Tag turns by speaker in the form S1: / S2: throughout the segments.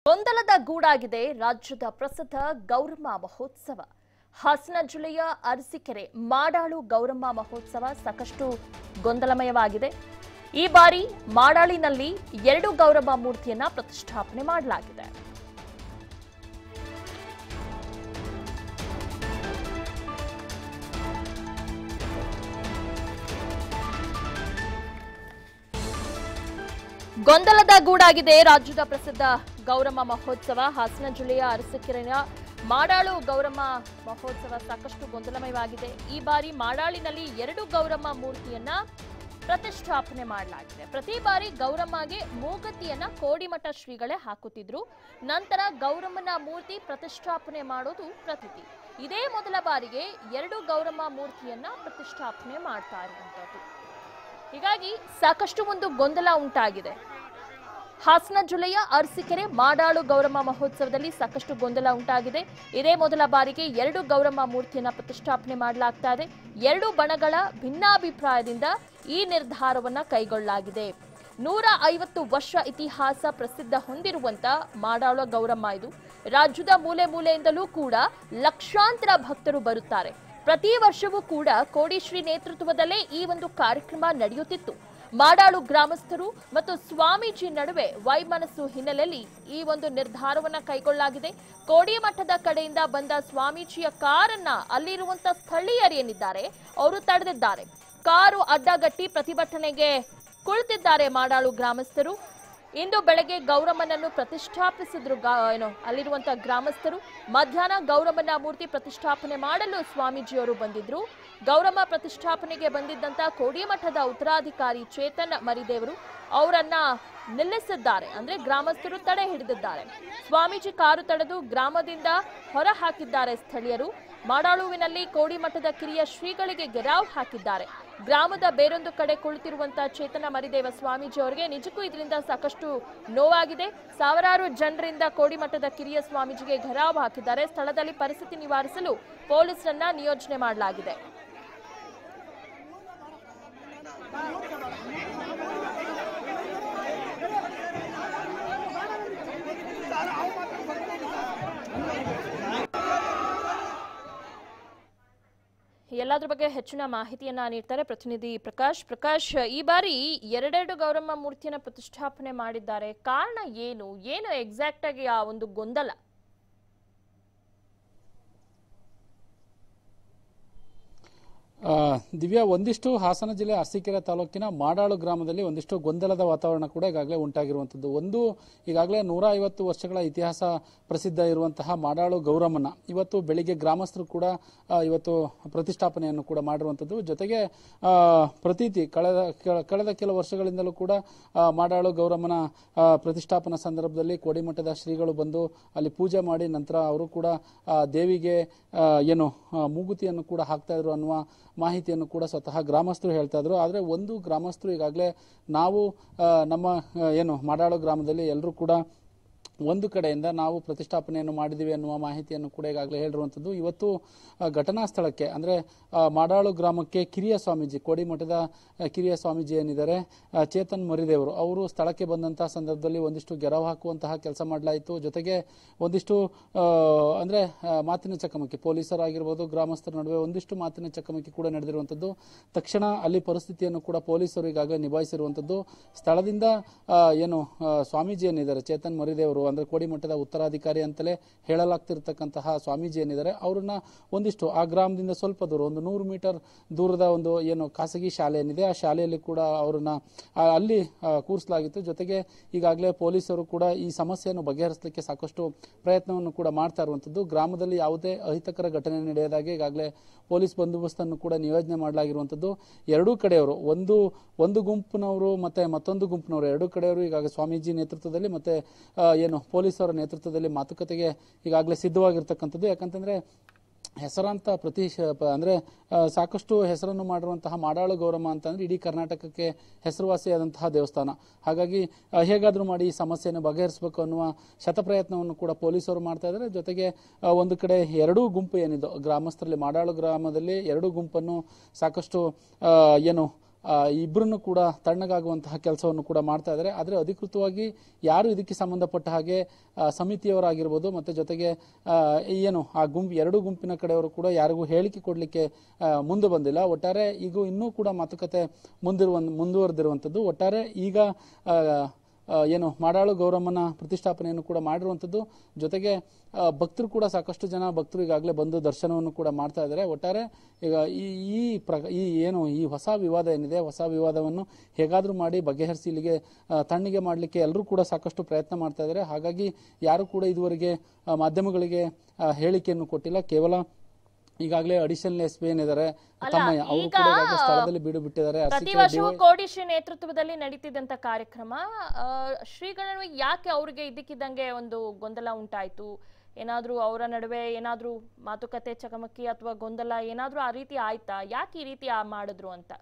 S1: ಗೊಂದಲದ ಗೂಡಾಗಿದೆ ರಾಜ್ಯದ ಪ್ರಸಿದ್ಧ ಗೌರಮ್ಮ ಮಹೋತ್ಸವ ಹಾಸನ ಜಿಲ್ಲೆಯ ಅರಸೀಕೆರೆ ಮಾಡಾಳು ಗೌರಮ್ಮ ಮಹೋತ್ಸವ ಸಾಕಷ್ಟು ಗೊಂದಲಮಯವಾಗಿದೆ ಈ ಬಾರಿ ಮಾಡಾಳಿನಲ್ಲಿ ಎರಡು ಗೌರಮ್ಮ ಮೂರ್ತಿಯನ್ನ ಪ್ರತಿಷ್ಠಾಪನೆ ಮಾಡಲಾಗಿದೆ ಗೊಂದಲದ ಗೂಡಾಗಿದೆ ರಾಜ್ಯದ ಪ್ರಸಿದ್ಧ ಗೌರಮ್ಮ ಮಹೋತ್ಸವ ಹಾಸನ ಜಿಲ್ಲೆಯ ಅರಸಕೆರೆಯ ಮಾಡಾಳು ಗೌರಮ್ಮ ಮಹೋತ್ಸವ ಸಾಕಷ್ಟು ಗೊಂದಲಮಯವಾಗಿದೆ ಈ ಬಾರಿ ಮಾಡಾಳಿನಲ್ಲಿ ಎರಡು ಗೌರಮ್ಮ ಮೂರ್ತಿಯನ್ನ ಪ್ರತಿಷ್ಠಾಪನೆ ಮಾಡಲಾಗಿದೆ ಪ್ರತಿ ಬಾರಿ ಗೌರಮ್ಮಗೆ ಮೂಗತಿಯನ್ನ ಕೋಡಿಮಠ ಶ್ರೀಗಳೇ ಹಾಕುತ್ತಿದ್ರು ನಂತರ ಗೌರಮ್ಮನ ಮೂರ್ತಿ ಪ್ರತಿಷ್ಠಾಪನೆ ಮಾಡೋದು ಪ್ರತೀತಿ ಇದೇ ಮೊದಲ ಬಾರಿಗೆ ಎರಡು ಗೌರಮ್ಮ ಮೂರ್ತಿಯನ್ನ ಪ್ರತಿಷ್ಠಾಪನೆ ಮಾಡ್ತಾ ಇರುವಂತದ್ದು ಹೀಗಾಗಿ ಸಾಕಷ್ಟು ಒಂದು ಗೊಂದಲ ಉಂಟಾಗಿದೆ ಹಾಸನ ಜಿಲ್ಲೆಯ ಅರಸೀಕೆರೆ ಮಾಡಾಳು ಗೌರಮ್ಮ ಮಹೋತ್ಸವದಲ್ಲಿ ಸಾಕಷ್ಟು ಗೊಂದಲ ಉಂಟಾಗಿದೆ ಇದೇ ಮೊದಲ ಬಾರಿಗೆ ಎರಡು ಗೌರಮ್ಮ ಮೂರ್ತಿಯನ್ನ ಪ್ರತಿಷ್ಠಾಪನೆ ಮಾಡಲಾಗ್ತಾ ಇದೆ ಎರಡು ಬಣಗಳ ಭಿನ್ನಾಭಿಪ್ರಾಯದಿಂದ ಈ ನಿರ್ಧಾರವನ್ನ ಕೈಗೊಳ್ಳಲಾಗಿದೆ ನೂರ ಐವತ್ತು ವರ್ಷ ಇತಿಹಾಸ ಪ್ರಸಿದ್ಧ ಹೊಂದಿರುವಂತ ಮಾಡಾಳು ಗೌರಮ್ಮ ಇದು ರಾಜ್ಯದ ಮೂಲೆ ಮೂಲೆಯಿಂದಲೂ ಕೂಡ ಲಕ್ಷಾಂತರ ಭಕ್ತರು ಬರುತ್ತಾರೆ ಪ್ರತಿ ವರ್ಷವೂ ಕೂಡ ಕೋಡಿಶ್ರೀ ನೇತೃತ್ವದಲ್ಲೇ ಈ ಒಂದು ಕಾರ್ಯಕ್ರಮ ನಡೆಯುತ್ತಿತ್ತು ಮಾಡಾಳು ಗ್ರಾಮಸ್ಥರು ಮತ್ತು ಸ್ವಾಮೀಜಿ ನಡುವೆ ವೈಮನಸ್ಸು ಹಿನ್ನೆಲೆಯಲ್ಲಿ ಈ ಒಂದು ನಿರ್ಧಾರವನ್ನ ಕೈಗೊಳ್ಳಲಾಗಿದೆ ಕೋಡಿ ಮಠದ ಕಡೆಯಿಂದ ಬಂದ ಸ್ವಾಮೀಜಿಯ ಕಾರನ್ನ ಅಲ್ಲಿರುವಂತ ಸ್ಥಳೀಯರೇನಿದ್ದಾರೆ ಅವರು ತಡೆದಿದ್ದಾರೆ ಕಾರು ಅಡ್ಡಗಟ್ಟಿ ಪ್ರತಿಭಟನೆಗೆ ಕುಳಿತಿದ್ದಾರೆ ಮಾಡಾಳು ಗ್ರಾಮಸ್ಥರು ಇಂದು ಬೆಳಗ್ಗೆ ಗೌರಮ್ಮನನ್ನು ಪ್ರತಿಷ್ಠಾಪಿಸಿದ್ರು ಗಾ- ಏನು ಅಲ್ಲಿರುವಂತ ಗ್ರಾಮಸ್ಥರು ಮಧ್ಯಾಹ್ನ ಗೌರಮ್ಮನ ಮೂರ್ತಿ ಪ್ರತಿಷ್ಠಾಪನೆ ಮಾಡಲು ಸ್ವಾಮೀಜಿಯವರು ಬಂದಿದ್ರು ಗೌರಮ್ಮ ಪ್ರತಿಷ್ಠಾಪನೆಗೆ ಬಂದಿದ್ದಂತ ಕೋಡಿಮಠದ ಉತ್ತರಾಧಿಕಾರಿ ಚೇತನ್ ಮರಿದೇವರು ಅವರನ್ನ ನಿಲ್ಲಿಸಿದ್ದಾರೆ ಅಂದ್ರೆ ಗ್ರಾಮಸ್ಥರು ತಡೆ ಹಿಡಿದಿದ್ದಾರೆ ಸ್ವಾಮೀಜಿ ಕಾರು ತಡೆದು ಗ್ರಾಮದಿಂದ ಹೊರ ಹಾಕಿದ್ದಾರೆ ಸ್ಥಳೀಯರು ಮಾಡಾಳುವಿನಲ್ಲಿ ಕೋಡಿಮಠದ ಕಿರಿಯ ಶ್ರೀಗಳಿಗೆ ಗೆರಾವ್ ಹಾಕಿದ್ದಾರೆ ಗ್ರಾಮದ ಬೇರೊಂದು ಕಡೆ ಕುಳಿತಿರುವಂತಹ ಚೇತನ ಮರಿದೇವ ಸ್ವಾಮೀಜಿ ಅವರಿಗೆ ನಿಜಕ್ಕೂ ಇದರಿಂದ ಸಾಕಷ್ಟು ನೋವಾಗಿದೆ ಸಾವಿರಾರು ಜನರಿಂದ ಕೋಡಿಮಠದ ಕಿರಿಯ ಸ್ವಾಮೀಜಿಗೆ ಘೆರಾವ್ ಹಾಕಿದ್ದಾರೆ ಸ್ಥಳದಲ್ಲಿ ಪರಿಸ್ಥಿತಿ ನಿವಾರಿಸಲು ಪೊಲೀಸರನ್ನ ನಿಯೋಜನೆ ಮಾಡಲಾಗಿದೆ ಎಲ್ಲದ್ರ ಬಗ್ಗೆ ಹೆಚ್ಚಿನ ಮಾಹಿತಿಯನ್ನ ನೀಡ್ತಾರೆ ಪ್ರತಿನಿಧಿ ಪ್ರಕಾಶ್ ಪ್ರಕಾಶ್ ಈ ಬಾರಿ ಎರಡೆರಡು ಗೌರಮ್ಮ ಮೂರ್ತಿಯನ್ನ ಪ್ರತಿಷ್ಠಾಪನೆ ಮಾಡಿದ್ದಾರೆ ಕಾರಣ ಏನು ಏನು ಎಕ್ಸಾಕ್ಟ್ ಆಗಿ ಆ ಒಂದು ಗೊಂದಲ
S2: ಆ, ದಿವ್ಯಾ ಒಂದಿಷ್ಟು ಹಾಸನ ಜಿಲ್ಲೆ ಅರಸೀಕೆರೆ ತಾಲೂಕಿನ ಮಾಡಾಳು ಗ್ರಾಮದಲ್ಲಿ ಒಂದಿಷ್ಟು ಗೊಂದಲದ ವಾತಾವರಣ ಕೂಡ ಈಗಾಗಲೇ ಉಂಟಾಗಿರುವಂಥದ್ದು ಒಂದು ಈಗಾಗಲೇ ನೂರ ಐವತ್ತು ವರ್ಷಗಳ ಇತಿಹಾಸ ಪ್ರಸಿದ್ಧ ಇರುವಂತಹ ಮಾಡಾಳು ಗೌರಮ್ಮನ ಇವತ್ತು ಬೆಳಿಗ್ಗೆ ಗ್ರಾಮಸ್ಥರು ಕೂಡ ಆ, ಇವತ್ತು ಪ್ರತಿಷ್ಠಾಪನೆಯನ್ನು ಕೂಡ ಮಾಡಿರುವಂಥದ್ದು ಜೊತೆಗೆ ಆ, ಪ್ರತೀತಿ ಕಳೆದ ಕೆಳ- ಕಳೆದ ಕೆಲ ವರ್ಷಗಳಿಂದಲೂ ಕೂಡ ಆ, ಮಾಡಾಳು ಗೌರಮ್ಮನ ಆ, ಪ್ರತಿಷ್ಠಾಪನಾ ಸಂದರ್ಭದಲ್ಲಿ ಕೋಡಿಮಠದ ಶ್ರೀಗಳು ಬಂದು ಅಲ್ಲಿ ಪೂಜೆ ಮಾಡಿ ನಂತರ ಅವರು ಕೂಡ ಆ, ದೇವಿಗೆ ಆ, ಏನು ಆ, ಮೂಗುತಿಯನ್ನು ಕೂಡ ಹಾಕ್ತಾ ಇದ್ರು ಅನ್ನುವ ಮಾಹಿತಿಯನ್ನು ಕೂಡ ಸ್ವತಃ ಗ್ರಾಮಸ್ಥರು ಹೇಳ್ತಾ ಇದ್ರು ಆದರೆ ಒಂದು ಗ್ರಾಮಸ್ಥರು ಈಗಾಗಲೇ ನಾವು ಆ, ನಮ್ಮ ಆ, ಏನು ಮಾಡಾಳು ಗ್ರಾಮದಲ್ಲಿ ಎಲ್ಲರೂ ಕೂಡ ಒಂದು ಕಡೆಯಿಂದ ನಾವು ಪ್ರತಿಷ್ಠಾಪನೆಯನ್ನು ಮಾಡಿದ್ದೀವಿ ಅನ್ನುವ ಮಾಹಿತಿಯನ್ನು ಕೂಡ ಈಗಾಗಲೇ ಹೇಳಿರುವಂಥದ್ದು ಇವತ್ತು ಆ, ಘಟನಾ ಸ್ಥಳಕ್ಕೆ ಅಂದರೆ ಮಾಡಾಳು ಗ್ರಾಮಕ್ಕೆ ಕಿರಿಯ ಸ್ವಾಮೀಜಿ ಕೋಡಿಮಠದ ಆ, ಕಿರಿಯ ಸ್ವಾಮೀಜಿ ಏನಿದ್ದಾರೆ ಆ, ಚೇತನ್ ಮರಿದೇವರು ಅವರು ಸ್ಥಳಕ್ಕೆ ಬಂದಂತಹ ಸಂದರ್ಭದಲ್ಲಿ ಒಂದಿಷ್ಟು ಗೆರವು ಹಾಕುವಂತಹ ಕೆಲಸ ಮಾಡಲಾಯಿತು ಜೊತೆಗೆ ಒಂದಿಷ್ಟು ಆ, ಅಂದ್ರೆ ಆ, ಮಾತಿನ ಚಕಮಕಿ ಪೊಲೀಸರಾಗಿರ್ಬೋದು ಗ್ರಾಮಸ್ಥರ ನಡುವೆ ಒಂದಿಷ್ಟು ಮಾತಿನ ಚಕಮಕಿ ಕೂಡ ನಡೆದಿರುವಂಥದ್ದು ತಕ್ಷಣ ಅಲ್ಲಿ ಪರಿಸ್ಥಿತಿಯನ್ನು ಕೂಡ ಪೊಲೀಸರು ಈಗಾಗಲೇ ನಿಭಾಯಿಸಿರುವಂಥದ್ದು ಸ್ಥಳದಿಂದ ಆ, ಏನು ಆ, ಸ್ವಾಮೀಜಿ ಏನಿದ್ದಾರೆ ಚೇತನ್ ಮರಿದೇವರು ಅಂದ್ರೆ ಕೋಡಿಮಠದ ಉತ್ತರಾಧಿಕಾರಿ ಅಂತಲೇ ಹೇಳಲಾಗ್ತಿರ್ತಕ್ಕಂತಹ ಸ್ವಾಮೀಜಿ ಏನಿದ್ದಾರೆ ಅವರನ್ನ ಒಂದಿಷ್ಟು ಆ ಗ್ರಾಮದಿಂದ ಸ್ವಲ್ಪ ದೂರ ಒಂದು ನೂರು ಮೀಟರ್ ದೂರದ ಒಂದು ಏನು ಖಾಸಗಿ ಶಾಲೆ ಏನಿದೆ ಆ ಶಾಲೆಯಲ್ಲಿ ಕೂಡ ಅವರನ್ನ ಆ, ಅಲ್ಲಿ ಆ, ಕೂರಿಸಲಾಗಿತ್ತು ಜೊತೆಗೆ ಈಗಾಗಲೇ ಪೊಲೀಸರು ಕೂಡ ಈ ಸಮಸ್ಯೆಯನ್ನು ಬಗೆಹರಿಸಲಿಕ್ಕೆ ಸಾಕಷ್ಟು ಪ್ರಯತ್ನವನ್ನು ಕೂಡ ಮಾಡ್ತಾ ಇರುವಂಥದ್ದು ಗ್ರಾಮದಲ್ಲಿ ಯಾವುದೇ ಅಹಿತಕರ ಘಟನೆ ನಡೆಯದಾಗೆ ಈಗಾಗಲೇ ಪೊಲೀಸ್ ಬಂದೋಬಸ್ತನ್ನು ಕೂಡ ನಿಯೋಜನೆ ಮಾಡಲಾಗಿರುವಂಥದ್ದು ಎರಡೂ ಕಡೆಯವರು ಒಂದು ಒಂದು ಗುಂಪಿನವರು ಮತ್ತೆ ಮತ್ತೊಂದು ಗುಂಪಿನವರು ಎರಡೂ ಕಡೆಯವರು ಈಗಾಗಲೇ ಸ್ವಾಮೀಜಿ ನೇತೃತ್ವದಲ್ಲಿ ಮತ್ತೆ ಆ, ಏನು ಪೊಲೀಸರ ನೇತೃತ್ವದಲ್ಲಿ ಮಾತುಕತೆಗೆ ಈಗಾಗಲೇ ಸಿದ್ಧವಾಗಿರ್ತಕ್ಕಂಥದ್ದು ಯಾಕಂತಂದ್ರೆ ಹೆಸರಾಂತ ಪ್ರತಿ ಶ- ಪ- ಅಂದ್ರೆ ಆ, ಸಾಕಷ್ಟು ಹೆಸರನ್ನು ಮಾಡಿರುವಂತಹ ಮಾಡಾಳು ಗೌರಮ್ಮ ಅಂತಂದ್ರೆ ಇಡೀ ಕರ್ನಾಟಕಕ್ಕೆ ಹೆಸರುವಾಸಿಯಾದಂತಹ ದೇವಸ್ಥಾನ ಹಾಗಾಗಿ ಆ, ಹೇಗಾದ್ರೂ ಮಾಡಿ ಈ ಸಮಸ್ಯೆಯನ್ನು ಬಗೆಹರಿಸಬೇಕು ಅನ್ನುವ ಶತಪ್ರಯತ್ನವನ್ನು ಕೂಡ ಪೊಲೀಸರು ಮಾಡ್ತಾ ಇದ್ದಾರೆ ಜೊತೆಗೆ ಆ, ಒಂದು ಕಡೆ ಎರಡೂ ಗುಂಪು ಏನಿದೆ ಗ್ರಾಮಸ್ಥರಲ್ಲಿ ಮಾಡಾಳು ಗ್ರಾಮದಲ್ಲಿ ಎರಡೂ ಗುಂಪನ್ನು ಸಾಕಷ್ಟು ಆ, ಏನು ಇಬ್ಬರನ್ನು ಕೂಡ ತಣ್ಣಗಾಗುವಂತಹ ಕೆಲಸವನ್ನು ಕೂಡ ಮಾಡ್ತಾ ಇದ್ದಾರೆ ಆದರೆ ಅಧಿಕೃತವಾಗಿ ಯಾರು ಇದಕ್ಕೆ ಸಂಬಂಧಪಟ್ಟ ಹಾಗೆ ಆ, ಸಮಿತಿಯವರಾಗಿರ್ಬೋದು ಮತ್ತೆ ಜೊತೆಗೆ ಆ, ಏನು ಆ ಗುಂಪು ಎರಡು ಗುಂಪಿನ ಕಡೆಯವರು ಕೂಡ ಯಾರಿಗೂ ಹೇಳಿಕೆ ಕೊಡಲಿಕ್ಕೆ ಮುಂದೆ ಬಂದಿಲ್ಲ ಒಟ್ಟಾರೆ ಈಗ ಇನ್ನೂ ಕೂಡ ಮಾತುಕತೆ ಮುಂದಿರುವ ಮುಂದುವರೆದಿರುವಂಥದ್ದು ಒಟ್ಟಾರೆ ಈಗ ಆ, ಆ, ಏನು ಮಾಡಾಳು ಗೌರಮ್ಮನ ಪ್ರತಿಷ್ಠಾಪನೆಯನ್ನು ಕೂಡ ಮಾಡಿರುವಂಥದ್ದು ಜೊತೆಗೆ ಆ, ಭಕ್ತರು ಕೂಡ ಸಾಕಷ್ಟು ಜನ ಭಕ್ತರು ಈಗಾಗಲೇ ಬಂದು ದರ್ಶನವನ್ನು ಕೂಡ ಮಾಡ್ತಾ ಇದ್ದಾರೆ ಒಟ್ಟಾರೆ ಈಗ ಈ ಈ ಪ್ರ ಈ ಏನು ಈ ಹೊಸ ವಿವಾದ ಏನಿದೆ ಹೊಸ ವಿವಾದವನ್ನು ಹೇಗಾದರೂ ಮಾಡಿ ಬಗೆಹರಿಸಿ ಇಲ್ಲಿಗೆ ಆ, ತಣ್ಣಗೆ ಮಾಡಲಿಕ್ಕೆ ಎಲ್ಲರೂ ಕೂಡ ಸಾಕಷ್ಟು ಪ್ರಯತ್ನ ಮಾಡ್ತಾ ಇದ್ದಾರೆ ಹಾಗಾಗಿ ಯಾರು ಕೂಡ ಇದುವರೆಗೆ ಆ, ಮಾಧ್ಯಮಗಳಿಗೆ ಆ, ಹೇಳಿಕೆಯನ್ನು ಕೊಟ್ಟಿಲ್ಲ ಕೇವಲ ಈಗಾಗಲೇ ಅಡಿಷನಲ್ ಎಸ್ ಪಿ ಏನಿದ್ದಾರೆ ತಮ್ಮಯ್ಯ ಅವರು
S1: ಈಗ
S2: ಕೂಡ ಈಗಾಗಲೇ ಸ್ಥಳದಲ್ಲಿ ಬೀಡು ಬಿಟ್ಟಿದ್ದಾರೆ
S1: ಪ್ರತಿ
S2: ಅರಸೀಕೆರೆ
S1: ವರ್ಷವೂ ಕೋಡಿಶ್ರೀ ನೇತೃತ್ವದಲ್ಲಿ ನಡೀತಿದ್ದಂತ ಕಾರ್ಯಕ್ರಮ ಆ, ಶ್ರೀಗಳ ನಡುವೆ ಯಾಕೆ ಅವ್ರಿಗೆ ಇದ್ದಕ್ಕಿದ್ದಂಗೆ ಒಂದು ಗೊಂದಲ ಉಂಟಾಯ್ತು ಏನಾದ್ರೂ ಅವರ ನಡುವೆ ಏನಾದ್ರೂ ಮಾತುಕತೆ ಚಕಮಕಿ ಅಥವಾ ಗೊಂದಲ ಏನಾದ್ರೂ ಆ ರೀತಿ ಆಯ್ತಾ ಯಾಕೆ ಈ ರೀತಿ ಆ ಮಾಡಿದ್ರು ಅಂತ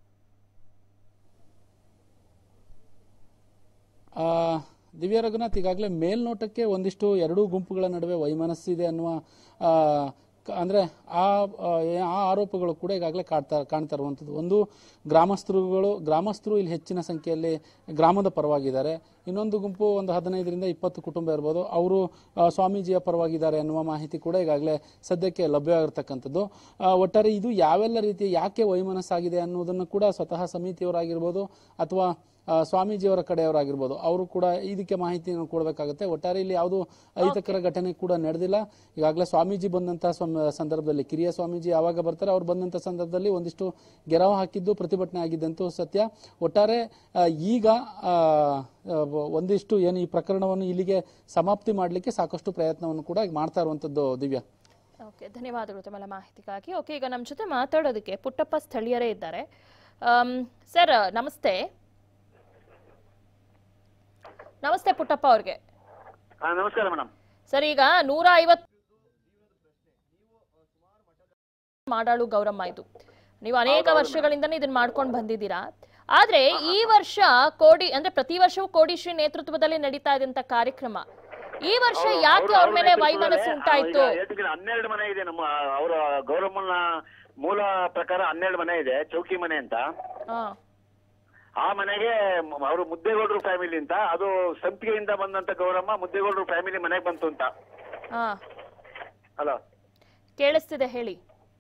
S2: ಆ, ದಿವ್ಯ ರಘುನಾಥ್ ಈಗಾಗಲೇ ಮೇಲ್ನೋಟಕ್ಕೆ ಒಂದಿಷ್ಟು ಎರಡೂ ಗುಂಪುಗಳ ನಡುವೆ ವೈಮನಸ್ಸಿದೆ ಅನ್ನುವ ಆ, ಕ- ಅಂದ್ರೆ ಆ ಆ, ಏ- ಆ ಆರೋಪಗಳು ಕೂಡ ಈಗಾಗಲೇ ಕಾಡ್ತಾ ಕಾಣ್ತಾ ಇರುವಂಥದ್ದು ಒಂದು ಗ್ರಾಮಸ್ಥರುಗಳು ಗ್ರಾಮಸ್ಥರು ಇಲ್ಲಿ ಹೆಚ್ಚಿನ ಸಂಖ್ಯೆಯಲ್ಲಿ ಗ್ರಾಮದ ಪರವಾಗಿದ್ದಾರೆ ಇನ್ನೊಂದು ಗುಂಪು ಒಂದು ಹದಿನೈದರಿಂದ ಇಪ್ಪತ್ತು ಕುಟುಂಬ ಇರ್ಬೋದು ಅವರು ಆ, ಸ್ವಾಮೀಜಿಯ ಪರವಾಗಿದ್ದಾರೆ ಅನ್ನುವ ಮಾಹಿತಿ ಕೂಡ ಈಗಾಗಲೇ ಸದ್ಯಕ್ಕೆ ಲಭ್ಯವಾಗಿರ್ತಕ್ಕಂಥದ್ದು ಆ, ಒಟ್ಟಾರೆ ಇದು ಯಾವೆಲ್ಲ ರೀತಿಯ ಯಾಕೆ ವೈಮನಸ್ಸಾಗಿದೆ ಅನ್ನೋದನ್ನು ಕೂಡ ಸ್ವತಃ ಸಮಿತಿಯವರಾಗಿರ್ಬೋದು ಅಥವಾ ಆ, ಸ್ವಾಮೀಜಿಯವರ ಕಡೆಯವರಾಗಿರ್ಬೋದು ಅವರು ಕೂಡ ಇದಕ್ಕೆ ಮಾಹಿತಿಯನ್ನು ಕೊಡಬೇಕಾಗುತ್ತೆ ಒಟ್ಟಾರೆ ಇಲ್ಲಿ ಯಾವುದು ಅಹಿತಕರ ಘಟನೆ ಕೂಡ ನಡೆದಿಲ್ಲ ಈಗಾಗಲೇ ಸ್ವಾಮೀಜಿ ಬಂದಂತಹ ಸ್ವ- ಸಂದರ್ಭದಲ್ಲಿ ಕಿರಿಯ ಸ್ವಾಮೀಜಿ ಯಾವಾಗ ಬರ್ತಾರೆ ಅವ್ರು ಬಂದಂತ ಸಂದರ್ಭದಲ್ಲಿ ಒಂದಿಷ್ಟು ಗೆರವು ಹಾಕಿದ್ದು ಪ್ರತಿಭಟನೆ ಆಗಿದ್ದಂತೂ ಸತ್ಯ ಒಟ್ಟಾರೆ ಆ, ಈಗ ಆ, ಆ, ಒಂದಿಷ್ಟು ಏನು ಈ ಪ್ರಕರಣವನ್ನು ಇಲ್ಲಿಗೆ ಸಮಾಪ್ತಿ ಮಾಡಲಿಕ್ಕೆ ಸಾಕಷ್ಟು ಪ್ರಯತ್ನವನ್ನು ಕೂಡ ಈಗ ಮಾಡ್ತಾ ಇರುವಂತದ್ದು ದಿವ್ಯಾ
S1: ಓಕೆ ಧನ್ಯವಾದಗಳು ತಮ್ಮೆಲ್ಲ ಮಾಹಿತಿಗಾಗಿ ಓಕೆ ಈಗ ನಮ್ಮ ಜೊತೆ ಮಾತಾಡೋದಕ್ಕೆ ಪುಟ್ಟಪ್ಪ ಸ್ಥಳೀಯರೇ ಇದ್ದಾರೆ ಆಮ್, ಸರ್ ನಮಸ್ತೆ ನಮಸ್ತೆ ಪುಟ್ಟಪ್ಪ ಅವ್ರಿಗೆ
S3: ಹಾ ನಮಸ್ಕಾರ ಮೇಡಮ್
S1: ಸರ್ ಈಗ ನೂರ ಐವತ್ತು ಮಾಡಾಳು ಗೌರಮ್ಮ ಇದು ನೀವು ಅನೇಕ ವರ್ಷಗಳಿಂದನೇ ಇದನ್ನ ಮಾಡ್ಕೊಂಡು ಬಂದಿದ್ದೀರಾ ಆದ್ರೆ ಈ ವರ್ಷ ಕೋಡಿ ಅಂದ್ರೆ ಪ್ರತಿ ವರ್ಷವೂ ಕೋಡಿಶ್ರೀ ನೇತೃತ್ವದಲ್ಲಿ ನಡೀತಾ ಇದ್ದಂತ ಕಾರ್ಯಕ್ರಮ ಈ ವರ್ಷ ಯಾಕೆ ಅವ್ರ ಮೇಲೆ ವೈಮನಸ್ಸು ಉಂಟಾಯ್ತು
S3: ಹನ್ನೆರಡು ಮನೆ ಇದೆ ನಮ್ಮ ಅವರ ಗೌರಮ್ಮನ ಮೂಲ ಪ್ರಕಾರ ಹನ್ನೆರಡು ಮನೆ ಇದೆ ಚೌಕಿ ಮನೆ ಅಂತ
S1: ಹಾ
S3: ಆ ಮನೆಗೆ ಮ- ಅವರು ಮುದ್ದೇಗೌಡರು ಫ್ಯಾಮಿಲಿ ಅಂತ ಅದು ಸಂಪಿಗೆಯಿಂದ ಬಂದಂತ ಗೌರಮ್ಮ ಮುದ್ದೇಗೌಡರು ಫ್ಯಾಮಿಲಿ ಮನೆಗೆ ಬಂತು ಅಂತ
S1: ಹಾ
S3: ಅಲ್ಲ
S1: ಕೇಳಿಸ್ತಿದೆ ಹೇಳಿ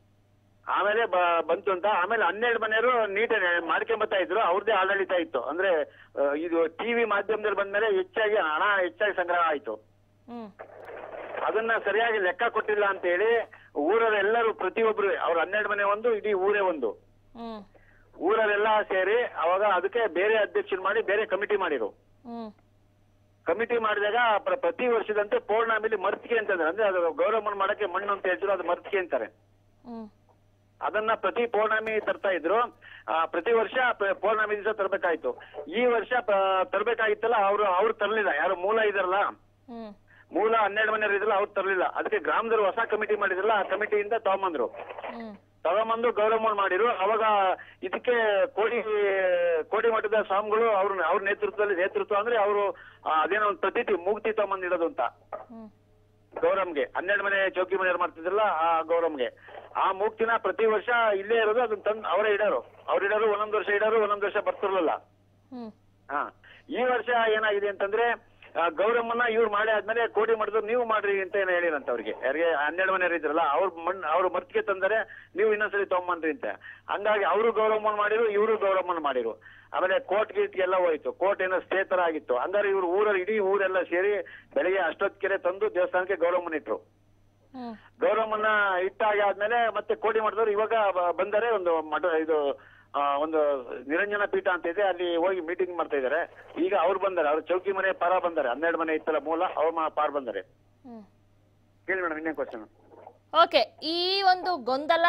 S3: ಆಮೇಲೆ ಬ- ಬಂತು ಅಂತ ಆಮೇಲೆ ಹನ್ನೆರಡು ಮನೆಯವರು ನೀಟಾಗಿ ಮಾಡ್ಕೊಂಬತ್ತಾ ಇದ್ರು ಅವ್ರದ್ದೇ ಆಡಳಿತ ಇತ್ತು ಅಂದ್ರೆ ಆ, ಇದು ಟಿವಿ ಮಾಧ್ಯಮದಲ್ಲಿ ಬಂದ್ಮೇಲೆ ಹೆಚ್ಚಾಗಿ ಹಣ ಹೆಚ್ಚಾಗಿ ಸಂಗ್ರಹ ಆಯ್ತು
S1: ಹ್ಮ್
S3: ಅದನ್ನ ಸರಿಯಾಗಿ ಲೆಕ್ಕ ಕೊಟ್ಟಿಲ್ಲ ಅಂತ ಹೇಳಿ ಊರರೆಲ್ಲರೂ ಪ್ರತಿಯೊಬ್ರು ಅವ್ರ ಹನ್ನೆರಡು ಮನೆ ಒಂದು ಇಡೀ ಊರೇ ಒಂದು
S1: ಹ್ಮ್
S3: ಊರರೆಲ್ಲ ಸೇರಿ ಅವಾಗ ಅದಕ್ಕೆ ಬೇರೆ ಅಧ್ಯಕ್ಷರು ಮಾಡಿ ಬೇರೆ ಕಮಿಟಿ ಮಾಡಿರು
S1: ಹ್ಮ್
S3: ಕಮಿಟಿ ಮಾಡಿದಾಗ ಪ್ರ- ಪ್ರತಿ ವರ್ಷದಂತೆ ಪೌರ್ಣಮಿಲಿ ಮರ್ತಿಗೆ ಅಂತಂದ್ರೆ ಅಂದ್ರೆ ಅದು ಗೌರವನ ಮಾಡಕ್ಕೆ ಮಣ್ಣು ಅಂತ ಹೇಳ್ತಾರೆ ಅದು ಮರ್ತಿಗೆ ಅಂತಾರೆ
S1: ಹ್ಮ್
S3: ಅದನ್ನ ಪ್ರತಿ ಪೌರ್ಣಮಿ ತರ್ತಾ ಇದ್ರು ಆ, ಪ್ರತಿ ವರ್ಷ ಪ- ಪೌರ್ಣಮಿ ದಿವಸ ತರಬೇಕಾಯ್ತು ಈ ವರ್ಷ ಪ- ತರ್ಬೇಕಾಗಿತ್ತಲ್ಲ ಅವ್ರು ಅವ್ರು ತರ್ಲಿಲ್ಲ ಯಾರು ಮೂಲ ಇದಾರಲ್ಲ
S1: ಹ್ಮ್
S3: ಮೂಲ ಹನ್ನೆರಡು ಮನೆಯವ್ರು ಇದ್ರಲ್ಲ ಅವ್ರು ತರ್ಲಿಲ್ಲ ಅದಕ್ಕೆ ಗ್ರಾಮದವ್ರು ಹೊಸ ಕಮಿಟಿ ಮಾಡಿದ್ರಲ್ಲ ಆ ಕಮಿಟಿಯಿಂದ ತಗೊಂಬಂದ್ರು
S1: ಹ್ಮ್
S3: ತಗೊಂಬಂದು ಗೌರವ ಮಾಡಿರು ಅವಾಗ ಇದಕ್ಕೆ ಕೋಡಿ ಕೋಡಿ ಮಠದ ಸ್ವಾಮಿಗಳು ಅವ್ರ ಅವ್ರ ನೇತೃತ್ವದಲ್ಲಿ ನೇತೃತ್ವ ಅಂದ್ರೆ ಅವರು ಅದೇನೋ ಒಂದು ಪ್ರತೀತಿ ಮೂಗ್ತಿ ತಗೊಂಬಂದಿಡೋದು ಅಂತ
S1: ಹ್ಮ್
S3: ಗೌರಮ್ಗೆ ಹನ್ನೆರಡು ಮನೆ ಚೌಕಿ ಮನೆಯವ್ರು ಮಾಡ್ತಿದ್ರಲ್ಲ ಆ ಗೌರಮ್ಗೆ ಆ ಮೂಗ್ತಿನ ಪ್ರತಿ ವರ್ಷ ಇಲ್ಲೇ ಇರೋದು ಅದನ್ನ ತಂದು ಅವರೇ ಇಡೋರು ಅವ್ರು ಇಡೋರು ಒಂದೊಂದು ವರ್ಷ ಇಡೋರು ಒಂದೊಂದು ವರ್ಷ ಬರ್ತಿರ್ಲಿಲ್ಲ
S1: ಹ್ಮ್
S3: ಹಾ ಈ ವರ್ಷ ಏನಾಗಿದೆ ಅಂತಂದ್ರೆ ಆ, ಗೌರಮ್ಮನ ಇವ್ರು ಮಾಡಿ ಆದ್ಮೇಲೆ ಕೋಡಿ ಮಾಡಿದ್ರು ನೀವು ಮಾಡ್ರಿ ಅಂತ ಏನೋ ಹೇಳಿರಂತ ಅವ್ರಿಗೆ ಯಾರಿಗೆ ಹನ್ನೆರಡು ಮನೆಯವ್ರು ಇದ್ರಲ್ಲ ಅವ್ರ ಮಣ್ ಅವ್ರ ಮರ್ತಿಗೆ ತಂದರೆ ನೀವು ಇನ್ನೊಂದ್ಸರಿ ತಗೊಂಬನ್ರಿ ಅಂತ ಹಂಗಾಗಿ ಅವರು ಗೌರವಮ್ಮನ ಮಾಡಿರು ಇವರು ಗೌರವಮ್ಮನ ಮಾಡಿರು ಆಮೇಲೆ ಕೋರ್ಟ್ ಗೀಟ್ ಎಲ್ಲ ಹೋಯ್ತು ಕೋರ್ಟ್ ಏನೋ ಸ್ಟೇ ತರ ಆಗಿತ್ತು ಹಂಗಾರೆ ಇವ್ರು ಊರಲ್ಲಿ ಇಡೀ ಊರೆಲ್ಲ ಸೇರಿ ಬೆಳಿಗ್ಗೆ ಅಷ್ಟೊತ್ತಿಗೆ ತಂದು ದೇವಸ್ಥಾನಕ್ಕೆ ಗೌರವಮ್ಮನ ಇಟ್ರು
S1: ಹ್ಮ್
S3: ಗೌರವಮ್ಮನ ಇಟ್ಟಾಗ ಆದ್ಮೇಲೆ ಮತ್ತೆ ಕೋಡಿ ಮಾಡಿದವರು ಇವಾಗ ಬ- ಬಂದರೆ ಒಂದು ಮಠ ಇದು ಆ, ಒಂದು ನಿರಂಜನ ಪೀಠ ಅಂತ ಇದೆ ಅಲ್ಲಿ ಹೋಗಿ ಮೀಟಿಂಗ್ ಮಾಡ್ತಾ ಇದಾರೆ ಈಗ ಅವ್ರು ಬಂದಾರೆ ಅವ್ರು ಚೌಕಿ ಮನೆ ಪಾರ ಬಂದಾರೆ ಹನ್ನೆರಡು ಮನೆ ಇತ್ತಲ್ಲ ಮೂಲ ಅವ್ರ ಮ- ಪಾರ್ ಬಂದಾರೆ
S1: ಹ್ಮ್
S3: ಕೇಳಿ ಮೇಡಮ್ ಇನ್ನೇ ಕ್ವಶನ್
S1: ಓಕೆ ಈ ಒಂದು ಗೊಂದಲ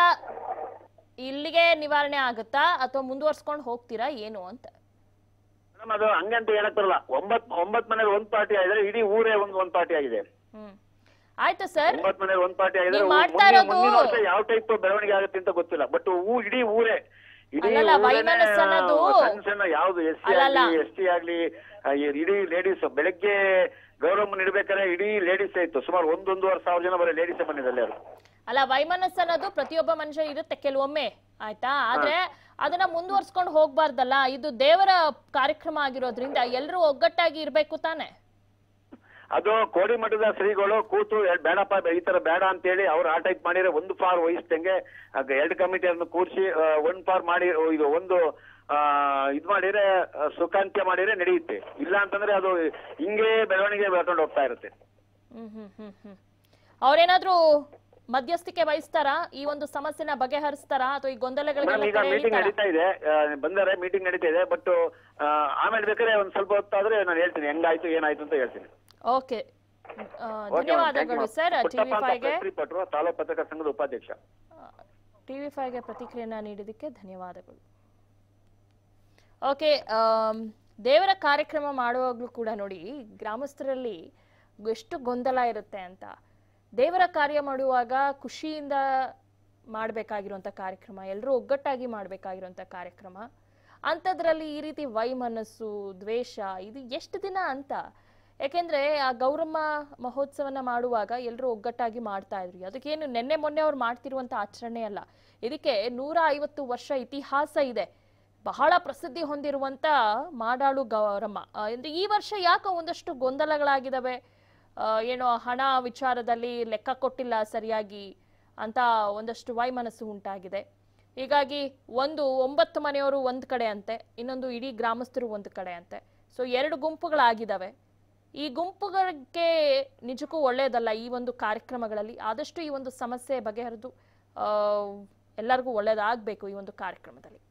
S1: ಇಲ್ಲಿಗೆ ನಿವಾರಣೆ ಆಗುತ್ತಾ ಅಥವಾ ಮುಂದುವರ್ಸ್ಕೊಂಡು ಹೋಗ್ತೀರಾ ಏನು ಅಂತ
S3: ಮೇಡಮ್ ಅದು ಹಂಗಂತ ಹೇಳಕ್ ಬರಲ್ಲ ಒಂಬತ್ ಒಂಬತ್ ಮನೇಲಿ ಒಂದ್ ಪಾರ್ಟಿ ಆಗಿದ್ರೆ ಇಡೀ ಊರೇ ಒಂದ್ ಒಂದ್ ಪಾರ್ಟಿ ಆಗಿದೆ
S1: ಹ್ಮ್ ಆಯ್ತು ಸರ್
S3: ಒಂಬತ್ ಮನೇಲಿ ಒಂದ್ ಪಾರ್ಟಿ ಆಗಿದ್ರೆ
S1: ನೀವ್ ಮಾಡ್ತಾ
S3: ಮುಂದಿನ
S1: ಇರೋದು-
S3: ಮುಂದಿನ ವರ್ಷ ಯಾವ ಟೈಪ್ ಬೆಳವಣಿಗೆ ಆಗುತ್ತೆ ಅಂತ ಗೊತ್ತಿಲ್ಲ ಬಟ್ ಊ ಇಡೀ ಊರೇ ಇಡೀ
S1: ಅಲ್ಲಲ್ಲ,
S3: ಊರೇನೆ
S1: ವೈಮನಸ್ಸು ಅನ್ನೋದು-
S3: ಸಣ್ಣ ಸಣ್ಣ ಯಾವ್ದು ಎಸ್ ಸಿ
S1: ಅಲ್ಲಲ್ಲ.
S3: ಆಗ್ಲಿ ಎಸ್ ಟಿ ಆಗ್ಲಿ ಆ, ಈ ಇಡೀ ಲೇಡೀಸ್ ಬೆಳಗ್ಗೆ ಗೌರವಮ್ಮನ ಇಡ್ಬೇಕಾದ್ರೆ ಇಡೀ ಲೇಡೀಸ್ ಇತ್ತು ಸುಮಾರು ಒಂದೊಂದೂವರೆ ಸಾವಿರ ಜನ ಬರೀ ಲೇಡೀಸ್ ಬಂದಿದ್ದಾರೆ ಅವರು
S1: ಅಲ್ಲ ವೈಮನಸ್ ಅನ್ನೋದು ಪ್ರತಿಯೊಬ್ಬ ಮನುಷ್ಯ ಇರುತ್ತೆ ಕೆಲವೊಮ್ಮೆ ಆಯ್ತಾ ಆದ್ರೆ ಅದನ್ನ ಮುಂದುವರ್ಸ್ಕೊಂಡು ಹೋಗ್ಬಾರ್ದಲ್ಲ ಇದು ದೇವರ ಕಾರ್ಯಕ್ರಮ ಆಗಿರೋದ್ರಿಂದ ಎಲ್ಲರೂ ಒಗ್ಗಟ್ಟಾಗಿ ಇರ್ಬೇಕು ತಾನೆ
S3: ಅದು ಕೋಡಿ ಮಠದ ಶ್ರೀಗಳು ಕೂತು ಎಲ್- ಬೇಡಪ್ಪ ಈ ತರ ಬೇಡ ಅಂತೇಳಿ ಅವ್ರು ಆ ಟೈಪ್ ಮಾಡಿದ್ರೆ ಒಂದು ಪಾರ್ ವಹಿಸ್ದಂಗೆ ಆಗ ಎರಡು ಕಮಿಟಿಯನ್ನು ಕೂರಿಸಿ ಒಂದ್ ಪಾರ್ ಮಾಡಿ ಇದು ಒಂದು ಆ, ಇದ್ ಮಾಡಿದ್ರೆ ಆ, ಸುಖಾಂತ್ಯ ಮಾಡಿದ್ರೆ ನಡೆಯುತ್ತೆ ಇಲ್ಲ ಅಂತಂದ್ರೆ ಅದು ಹಿಂಗೆ ಬೆಳವಣಿಗೆ ಬೆಳ್ಕೊಂಡು ಹೋಗ್ತಾ ಇರುತ್ತೆ
S1: ಹ್ಮ್ ಹ್ಮ್ ಹ್ಮ್ ಹ್ಮ್ ಅವ್ರೇನಾದ್ರೂ ಮಧ್ಯಸ್ಥಿಕೆ ವಹಿಸ್ತಾರಾ ಈ ಒಂದು ಸಮಸ್ಯೆನ ಬಗೆಹರಿಸ್ತಾರಾ ಅಥವಾ ಈ ಗೊಂದಲಗಳಿಗೆ
S3: ಮೇಡಮ್ ಈಗ ಮೀಟಿಂಗ್ ನಡೀತಾ ಇದೆ ಆ, ಬಂದರೆ ಮೀಟಿಂಗ್ ನಡೀತಾ ಇದೆ ಬಟ್ ಆಮೇಲೆ ಬೇಕಾದ್ರೆ ಒಂದ್ ಸ್ವಲ್ಪ ಹೊತ್ತಾದ್ರೆ ನಾನು ಹೇಳ್ತೀನಿ ಹೆಂಗಾಯ್ತು ಏನಾಯ್ತು ಅಂತ ಹೇಳ್ತೀನಿ
S1: ಓಕೆ
S3: Okay,
S1: ಧನ್ಯವಾದಗಳು
S3: ma'am. Thank you,
S1: sir
S3: ma'am.
S1: TV
S3: Puttappa ಅಂತ
S1: ಫೈವ್ಗೆ
S3: ಪತ್ರಿ ಭಟ್ರು, ತಾಲೂಕು ಪತ್ರಕರ್ತರ ಸಂಘದ ಉಪಾಧ್ಯಕ್ಷ
S1: ಟಿವಿ ಫೈವ್ಗೆ ಪ್ರತಿಕ್ರಿಯೆನ ನೀಡಿದ್ದಕ್ಕೆ ಧನ್ಯವಾದಗಳು ಓಕೆ ದೇವರ ಕಾರ್ಯಕ್ರಮ ಮಾಡುವಾಗಲೂ ಕೂಡ ನೋಡಿ ಗ್ರಾಮಸ್ಥರಲ್ಲಿ ಎಷ್ಟು ಗೊಂದಲ ಇರುತ್ತೆ ಅಂತ ದೇವರ ಕಾರ್ಯ ಮಾಡುವಾಗ ಖುಷಿಯಿಂದ ಮಾಡಬೇಕಾಗಿರುವಂಥ ಕಾರ್ಯಕ್ರಮ ಎಲ್ಲರೂ ಒಗ್ಗಟ್ಟಾಗಿ ಮಾಡಬೇಕಾಗಿರುವಂಥ ಕಾರ್ಯಕ್ರಮ ಅಂಥದ್ರಲ್ಲಿ ಈ ರೀತಿ ವೈಮನಸ್ಸು ದ್ವೇಷ ಇದು ಎಷ್ಟು ದಿನ ಅಂತ ಯಾಕೆಂದ್ರೆ ಆ ಗೌರಮ್ಮ ಮಹೋತ್ಸವನ ಮಾಡುವಾಗ ಎಲ್ಲರೂ ಒಗ್ಗಟ್ಟಾಗಿ ಮಾಡ್ತಾ ಇದ್ರು ಅದಕ್ಕೇನು ನಿನ್ನೆ ಮೊನ್ನೆ ಅವ್ರು ಮಾಡ್ತಿರುವಂತ ಆಚರಣೆ ಅಲ್ಲ ಇದಕ್ಕೆ ನೂರ ಐವತ್ತು ವರ್ಷ ಇತಿಹಾಸ ಇದೆ ಬಹಳ ಪ್ರಸಿದ್ಧಿ ಹೊಂದಿರುವಂತ ಮಾಡಾಳು ಗೌರಮ್ಮ ಆ, ಅಂದ್ರೆ ಈ ವರ್ಷ ಯಾಕೋ ಒಂದಷ್ಟು ಗೊಂದಲಗಳಾಗಿದ್ದಾವೆ ಆ, ಏನೋ ಹಣ ವಿಚಾರದಲ್ಲಿ ಲೆಕ್ಕ ಕೊಟ್ಟಿಲ್ಲ ಸರಿಯಾಗಿ ಅಂತ ಒಂದಷ್ಟು ವೈಮನಸ್ಸು ಉಂಟಾಗಿದೆ ಹೀಗಾಗಿ ಒಂದು ಒಂಬತ್ತು ಮನೆಯವರು ಒಂದು ಕಡೆ ಅಂತೆ ಇನ್ನೊಂದು ಇಡೀ ಗ್ರಾಮಸ್ಥರು ಒಂದು ಕಡೆ ಅಂತೆ ಸೊ ಎರಡು ಗುಂಪುಗಳಾಗಿದ್ದಾವೆ ಈ ಗುಂಪುಗಳಿಗೆ ನಿಜಕ್ಕೂ ಒಳ್ಳೆಯದಲ್ಲ ಈ ಒಂದು ಕಾರ್ಯಕ್ರಮಗಳಲ್ಲಿ ಆದಷ್ಟು ಈ ಒಂದು ಸಮಸ್ಯೆ ಬಗೆಹರಿದು ಆ, ಎಲ್ಲರಿಗೂ ಒಳ್ಳೆಯದಾಗಬೇಕು ಈ ಒಂದು ಕಾರ್ಯಕ್ರಮದಲ್ಲಿ